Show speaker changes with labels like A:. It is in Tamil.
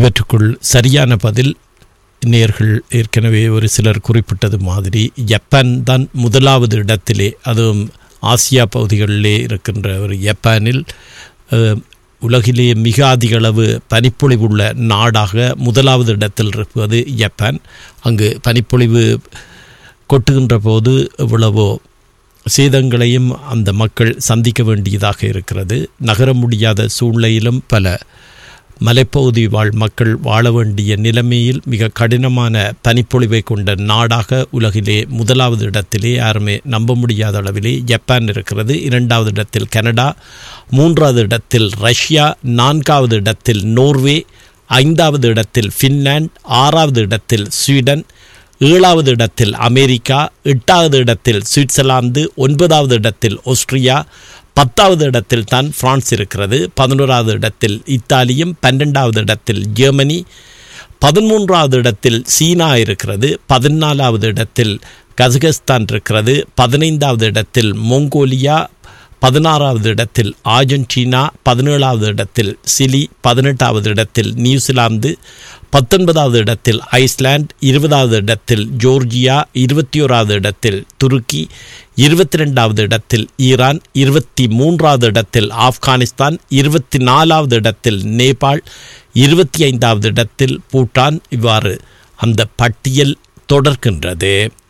A: இவற்றுக்குள் சரியான பதில் நேர்கள் ஏற்கனவே ஒரு சிலர் குறிப்பிட்டது மாதிரி ஜப்பான் தான் முதலாவது இடத்திலே அதுவும் ஆசியா பகுதிகளிலே இருக்கின்ற ஒரு ஜப்பானில் அஹ், உலகிலே மிக அதிக அளவு பனிப்பொழிவுள்ள நாடாக முதலாவது இடத்தில் இருப்பது ஜப்பான் அங்கு பனிப்பொழிவு கொட்டுகின்ற போது எவ்வளவோ சேதங்களையும் அந்த மக்கள் சந்திக்க வேண்டியதாக இருக்கிறது நகர முடியாத சூழ்நிலையிலும் பல மலைப்பகுதி வாழ் மக்கள் வாழ வேண்டிய நிலைமையில் மிக கடினமான பனிப்பொழிவை கொண்ட நாடாக உலகிலே முதலாவது இடத்திலே யாருமே நம்ப முடியாத அளவிலே ஜப்பான் இருக்கிறது இரண்டாவது இடத்தில் கனடா மூன்றாவது இடத்தில் ரஷ்யா நான்காவது இடத்தில் நோர்வே ஐந்தாவது இடத்தில் ஃபின்லாந்து ஆறாவது இடத்தில் ஸ்வீடன் ஏழாவது இடத்தில் அமெரிக்கா எட்டாவது இடத்தில் சுவிட்சர்லாந்து ஒன்பதாவது இடத்தில் ஆஸ்திரியா பத்தாவது இடத்தில் தான் பிரான்ஸ் இருக்கிறது பதினோராவது இடத்தில் இத்தாலியும் பன்னெண்டாவது இடத்தில் ஜெர்மனி பதிமூன்றாவது இடத்தில் சீனா இருக்கிறது பதினாலாவது இடத்தில் கசகஸ்தான் இருக்கிறது பதினைந்தாவது இடத்தில் மொங்கோலியா பதினாறாவது இடத்தில் ஆர்ஜென்டினா பதினேழாவது இடத்தில் சிலி பதினெட்டாவது இடத்தில் நியூசிலாந்து பத்தொன்பதாவது இடத்தில் ஐஸ்லாந்து இருபதாவது இடத்தில் ஜோர்ஜியா இருபத்தி ஓராவது இடத்தில் துருக்கி இருபத்தி ரெண்டாவது இடத்தில் ஈரான் இருபத்தி மூன்றாவது இடத்தில் ஆப்கானிஸ்தான் இருபத்தி நாலாவது இடத்தில் நேபாள் இருபத்தி ஐந்தாவது இடத்தில் பூட்டான் இவ்வாறு அந்த பட்டியல் தொடர்கின்றது